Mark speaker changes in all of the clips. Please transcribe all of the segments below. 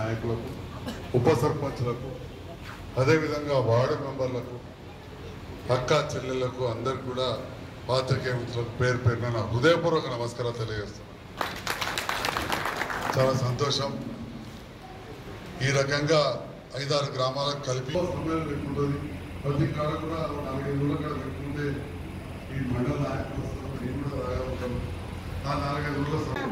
Speaker 1: నాయకులకు ఉప సర్పంచ్లకు అదేవిధంగా వార్డు మెంబర్లకు అక్క చెల్లెళ్లకు అందరికి కూడా పాత్రికేయ మిత్రులకు పేరు పేరున నా హృదయపూర్వక నమస్కారాలు తెలియజేస్తున్నాను చాలా సంతోషం ఈ రకంగా ఐదారు గ్రామాలకు కలిపి సమయం పెట్టుకుంటుంది ప్రతి కాడ కూడా నాలుగైదు ఊళ్ళ కాడ పెట్టుకుంటే ఈ మండల నాయకులు వస్తారు, నేను కూడా రాగలుగుతాను ఆ నాలుగైదు ఊళ్ళ సమయం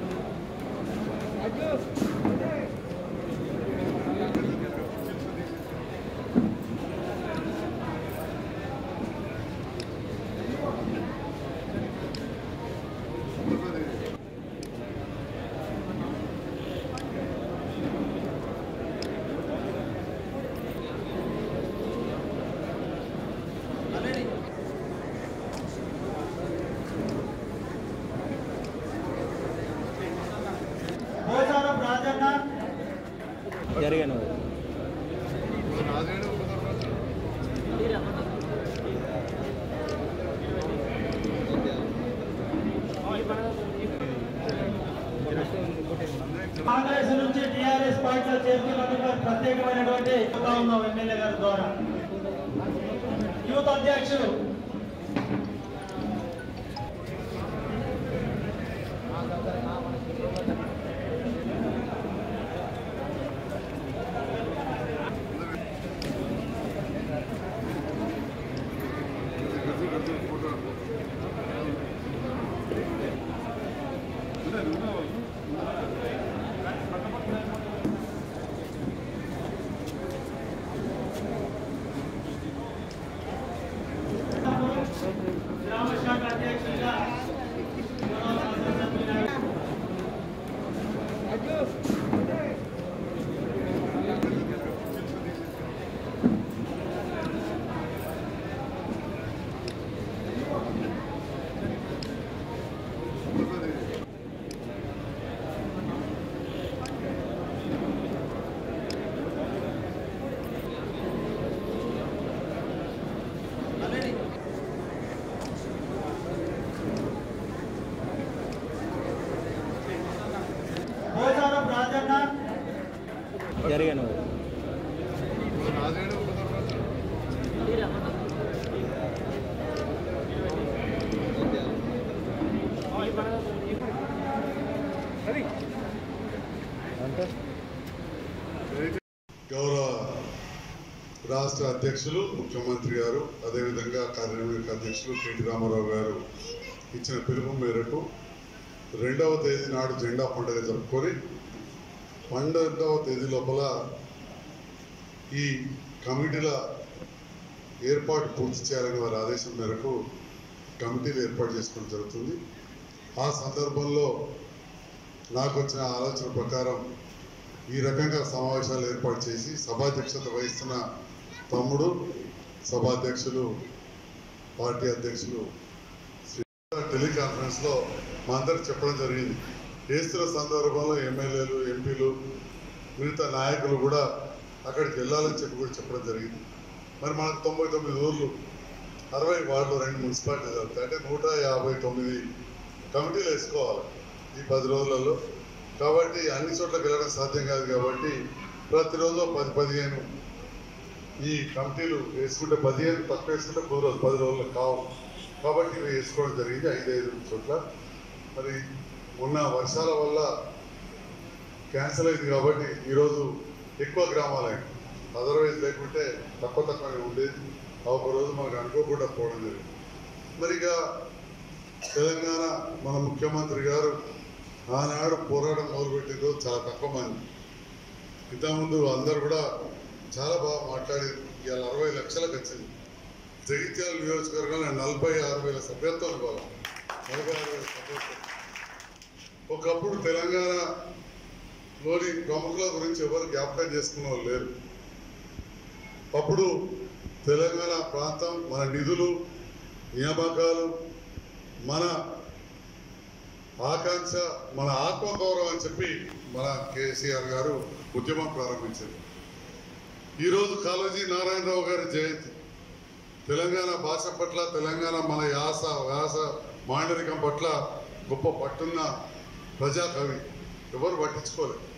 Speaker 2: పోచారం రాజన్న
Speaker 3: జరిగాను
Speaker 2: కాంగ్రెస్ నుంచి టిఆర్ఎస్ పార్టీలో చేరుతున్నందుకు ప్రత్యేకమైనటువంటి చెప్తా ఉన్నాం ఎమ్మెల్యే గారి ద్వారా యూత్ అధ్యక్షుడు గ్రామ శాఖ అధ్యక్షుడిగా గౌరవ శాసనసభ్యులు పోచారం రాజన్న
Speaker 3: జరిగాను
Speaker 1: గౌరవ రాష్ట్ర అధ్యక్షులు ముఖ్యమంత్రి గారు అదేవిధంగా కార్యనిర్వాహక అధ్యక్షులు కేటీ రామారావు గారు ఇచ్చిన పిలుపు మేరకు రెండవ తేదీ నాడు జెండా పండుగ జరుపుకొని పన్నెండవ తేదీ లోపల ఈ కమిటీల ఏర్పాటు పూర్తి చేయాలని వారి ఆదేశం మేరకు కమిటీలు ఏర్పాటు చేసుకోవడం జరుగుతుంది ఆ సందర్భంలో నాకు వచ్చిన ఆలోచన ప్రకారం ఈ రకంగా సమావేశాలు ఏర్పాటు చేసి సభాధ్యక్షత వహిస్తున్న తమ్ముడు సభాధ్యక్షులు పార్టీ అధ్యక్షులు శ్రీ టెలికాన్ఫరెన్స్ లో మా అందరికి చెప్పడం జరిగింది చేస్తున్న సందర్భంలో ఎమ్మెల్యేలు ఎంపీలు మిగతా నాయకులు కూడా అక్కడికి వెళ్ళాలని చెప్పి కూడా చెప్పడం జరిగింది మరి మనకు తొంభై తొమ్మిది ఊర్లు అరవై వార్డులు రెండు మున్సిపాలిటీలు జరుగుతాయి అంటే నూట యాభై తొమ్మిది కమిటీలు వేసుకోవాలి ఈ పది రోజులలో కాబట్టి అన్ని చోట్లకి వెళ్ళడం సాధ్యం కాదు కాబట్టి ప్రతిరోజు పది పదిహేను ఈ కమిటీలు వేసుకుంటే పదిహేను తక్కువ వేసుకుంటే కుదరదు పది రోజులు కావు కాబట్టి ఇవి వేసుకోవడం జరిగింది ఐదు ఐదు చోట్ల మరి మొన్న వర్షాల వల్ల క్యాన్సిల్ అయింది కాబట్టి ఈరోజు ఎక్కువ గ్రామాలైంది అదర్వైజ్ లేకుంటే తక్కువ తక్కువనే ఉండేది ఆ ఒక రోజు మనకు అనుకోకుండా పోవడం జరిగింది మరి ఇక తెలంగాణ మన ముఖ్యమంత్రి గారు ఆనాడు పోరాటం మొదలుపెట్టిన రోజు చాలా తక్కువ మంది ఇంతకుముందు అందరు కూడా చాలా బాగా మాట్లాడి ఇవాళ అరవై లక్షలకు వచ్చింది జగిత్యాల నియోజకవర్గంలో నలభై ఆరు వేల సభ్యత్వం ఇవ్వాలి నలభై ఆరు వేల సభ్యత్వం ఒకప్పుడు తెలంగాణలోని ప్రముఖుల గురించి ఎవరు జ్ఞాపకం చేసుకున్న వాళ్ళు లేరు అప్పుడు తెలంగాణ ప్రాంతం మన నిధులు నియామకాలు మన ఆకాంక్ష మన ఆత్మగౌరవం అని చెప్పి మన కేసీఆర్ గారు ఉద్యమం ప్రారంభించారు ఈరోజు కాళోజీ నారాయణరావు గారి జయంతి తెలంగాణ భాష పట్ల తెలంగాణ మన యాస వ్యాస మాండలికం పట్ల గొప్ప పట్టున్న ప్రజాకవి ఎవరు పట్టించుకోలేదు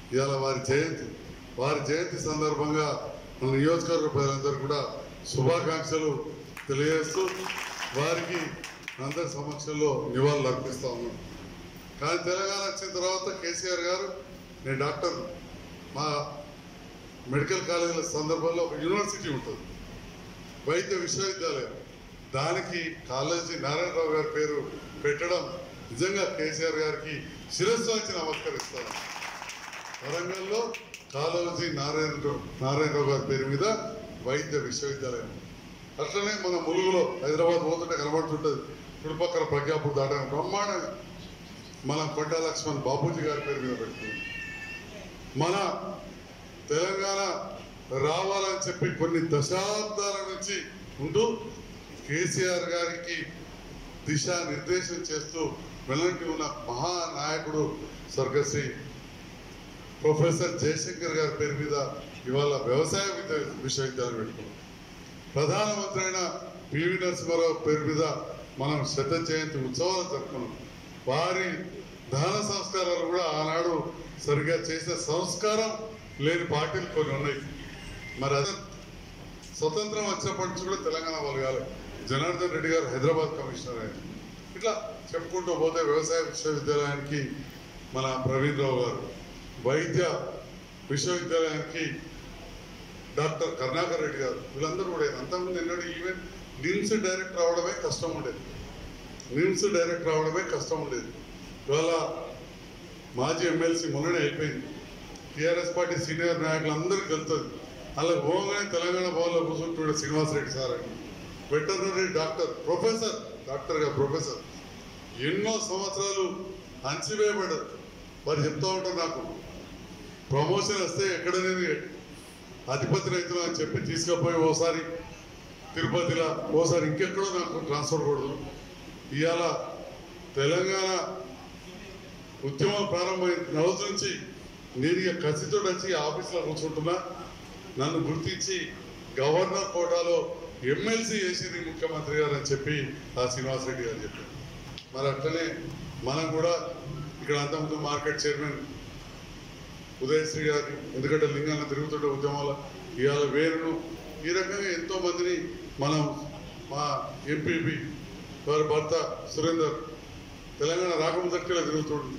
Speaker 1: ఇవాళ వారి జయంతి వారి జయంతి సందర్భంగా మన నియోజకవర్గ ప్రజలందరూ కూడా శుభాకాంక్షలు తెలియజేస్తూ వారికి అందరి సమక్షంలో నివాళులు అర్పిస్తా ఉన్నాం కానీ తెలంగాణ వచ్చిన తర్వాత కేసీఆర్ గారు నేను డాక్టర్ మా మెడికల్ కాలేజీల సందర్భంలో ఒక యూనివర్సిటీ ఉంటుంది వైద్య విశ్వవిద్యాలయం దానికి కాలేజీ నారాయణరావు గారి పేరు పెట్టడం నిజంగా కేసీఆర్ గారికి శిరస్సు వచ్చి నమస్కరిస్తాను వరంగల్లో కాలోజీ నారాయణరావు నారాయణరావు గారి పేరు మీద వైద్య విశ్వవిద్యాలయం అట్లనే మన ములుగులో హైదరాబాద్ పోతుంటే కనబడుతుంటుంది చుట్టుపక్కల ప్రజ్ఞాపూర్ దాటడం బ్రహ్మాండంగా మన కొండ లక్ష్మణ్ బాపూజీ గారి పేరు మీద పెడుతుంది మన తెలంగాణ రావాలని చెప్పి కొన్ని దశాబ్దాల నుంచి ఉంటూ కేసీఆర్ గారికి దిశా నిర్దేశం చేస్తూ వెలంటి ఉన్న మహానాయకుడు స్వర్గశ్రీ ప్రొఫెసర్ జయశంకర్ గారి పేరు మీద ఇవాళ వ్యవసాయ విద్య విశ్వవిద్యాలయం పెట్టుకున్నాం ప్రధానమంత్రి అయిన పివి నరసింహారావు పేరు మీద మనం శత జయంతి ఉత్సవాలు జరుపుకున్నాం వారి దహన సంస్కారాలు కూడా ఆనాడు సరిగా చేసే సంస్కారం లేని పార్టీలు కొన్ని ఉన్నాయి మరి అదే స్వతంత్రం వచ్చినప్పటి నుంచి కూడా తెలంగాణ వాళ్ళు కాదు జనార్దన్ రెడ్డి గారు హైదరాబాద్ కమిషనర్ అయ్యారు ఇట్లా చెప్పుకుంటూ పోతే వ్యవసాయ విశ్వవిద్యాలయానికి మన ప్రవీణ్ రావు గారు వైద్య విశ్వవిద్యాలయానికి డాక్టర్ కరుణాకర్ రెడ్డి గారు వీళ్ళందరూ కూడా అంతకుముందు ఎన్నడూ ఈవెన్ నిమ్స్ డైరెక్టర్ అవడమే కష్టం ఉండేది నిమ్స్ డైరెక్టర్ అవడమే కష్టం ఉండేది ఇవాళ మాజీ ఎమ్మెల్సీ మొన్ననే అయిపోయింది టీఆర్ఎస్ పార్టీ సీనియర్ నాయకులందరికీ వెళ్తుంది అలా పోగానే తెలంగాణ భవన్లో కూర్చుంటున్నాడు శ్రీనివాసరెడ్డి సార్ అని వెటర్నరీ డాక్టర్ ప్రొఫెసర్ డాక్టర్గా ప్రొఫెసర్ ఎన్నో సంవత్సరాలు అంచివేయబడ్డారు వారు చెప్తా ఉంటారు నాకు ప్రమోషన్ వస్తే ఎక్కడ నేను అధిపతి రైతులు అని చెప్పి తీసుకుపోయి ఓసారి తిరుపతిలో ఓసారి ఇంకెక్కడో నాకు ట్రాన్స్ఫర్ కూడదు ఇవాళ తెలంగాణ ఉద్యమం ప్రారంభమైన రోజు నుంచి నేను ఇక కసితో వచ్చి ఆఫీస్లో కూర్చుంటున్నా నన్ను గుర్తించి గవర్నర్ కోటాలో ఎమ్మెల్సీ చేసింది ముఖ్యమంత్రి గారు అని చెప్పి ఆ శ్రీనివాసరెడ్డి గారు చెప్పారు మరి అట్లనే మనం కూడా ఇక్కడ అంతకుముందు మార్కెట్ చైర్మన్ ఉదయశ్రీ గారి ఎందుకంటే లింగాన్ని తిరుగుతుంటే ఉద్యమాల ఇవాళ వేరును ఈ రకంగా ఎంతో మందిని మనం మా ఎంపీపీ వారి భర్త సురేందర్ తెలంగాణ రాకముదక్కిలా తిరుగుతుండు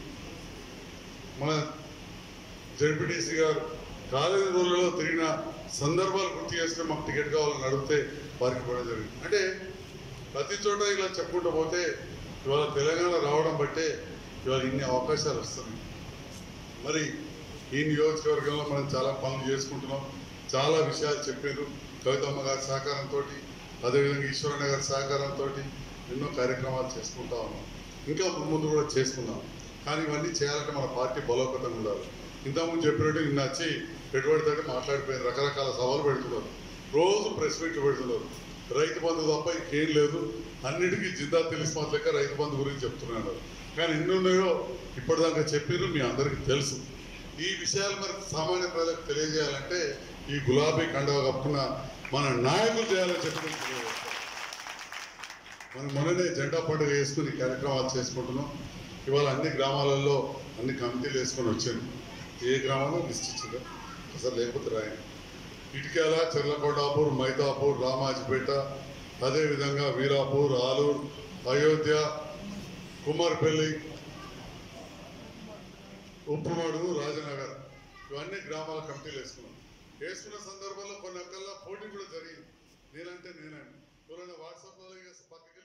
Speaker 1: మన జడ్పీటీసీ గారు కాలేజీ రోజులలో తిరిగిన సందర్భాలు గుర్తు చేసుకుని మాకు టికెట్ కావాలని అడిగితే వారికి ఇవ్వడం జరిగింది అంటే ప్రతి చోట ఇలా చెప్పుకుంటూ పోతే ఇవాళ తెలంగాణ రావడం బట్టే ఇవాళ ఇన్ని అవకాశాలు వస్తున్నాయి మరి ఈ నియోజకవర్గంలో మనం చాలా పనులు చేసుకుంటున్నాం చాలా విషయాలు చెప్పారు కవితమ్మ గారి సహకారంతో అదేవిధంగా ఈశ్వరన్న గారి సహకారంతో ఎన్నో కార్యక్రమాలు చేసుకుంటా ఉన్నాం ఇంకా ముందు కూడా చేసుకుందాం కానీ ఇవన్నీ చేయాలంటే మన పార్టీ బలోపేతంగా ఉండాలి ఇంతకుముందు చెప్పినట్టు నిన్న వచ్చి పెట్టుబడితో మాట్లాడిపోయారు రకరకాల సవాలు పెడుతున్నారు రోజు ప్రెస్ మీట్ పెడుతున్నారు రైతు బంధు తప్ప ఇంకేం లేదు అన్నిటికీ జిద్దా తెలిసినంత లెక్క రైతు బంధు గురించి చెప్తున్నాను కానీ ఎన్ని ఉన్నాయో ఇప్పటిదాకా చెప్పారు మీ అందరికీ తెలుసు ఈ విషయాలు మరి సామాన్య ప్రజలకు తెలియజేయాలంటే ఈ గులాబీ కండవ కప్పున మన నాయకులు చేయాలని చెప్పి నేను తెలియజేస్తాను. మనం మొన్ననే జెండా పండుగ వేసుకుని కార్యక్రమాలు చేసుకుంటున్నాం ఇవాళ అన్ని గ్రామాలలో అన్ని కమిటీలు వేసుకొని వచ్చాను ఏ గ్రామంలో లిస్ట్ ఇచ్చిందో అసలు లేకపోతే రాయండి ఇటుకేల చెర్లకొండాపూర్ మైతాపూర్ రామాజిపేట అదేవిధంగా వీరాపూర్ ఆలూరు అయోధ్య కుమార్పల్లి ఉప్పుమడుగు రాజనగర్ ఇవన్నీ గ్రామాల కమిటీలు వేసుకున్నాం వేసుకున్న సందర్భంలో కొన్ని అక్కల్లో పోటీ కూడా జరిగింది నేనంటే నేనండి ఎవరైనా వాట్సాప్లో పక్కకి